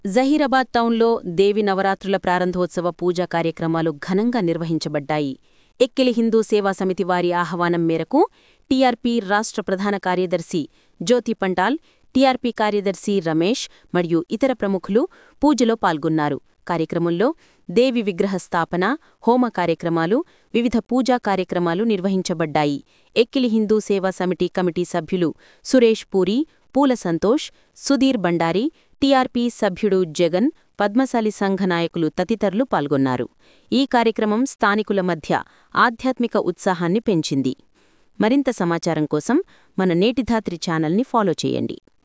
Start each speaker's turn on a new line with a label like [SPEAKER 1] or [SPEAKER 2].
[SPEAKER 1] జహీరాబాద్ టౌన్లో దేవి నవరాత్రుల ప్రారంభోత్సవ పూజా కార్యక్రమాలు ఘనంగా నిర్వహించబడ్డాయి ఎక్కిలి హిందూ సేవా సమితి వారి ఆహ్వానం మేరకు టీఆర్పీ రాష్ట్ర ప్రధాన కార్యదర్శి జ్యోతి పంటాల్ టీఆర్పీ కార్యదర్శి రమేష్ మరియు ఇతర ప్రముఖులు పూజలో పాల్గొన్నారు కార్యక్రమంలో దేవి విగ్రహ స్థాపన హోమ కార్యక్రమాలు వివిధ పూజా కార్యక్రమాలు నిర్వహించబడ్డాయి ఎక్కిలి హిందూ సేవా సమితి కమిటీ సభ్యులు సురేష్ పూరి పూల సంతోష్ సుధీర్ బండారి టీఆర్పీ సభ్యుడు జగన్ పద్మశాలి సంఘ నాయకులు తదితరులు పాల్గొన్నారు ఈ కార్యక్రమం స్థానికుల మధ్య ఆధ్యాత్మిక ఉత్సాహాన్ని పెంచింది మరింత సమాచారం కోసం మన నేటిధాత్రి ఛానల్ని ఫాలో చేయండి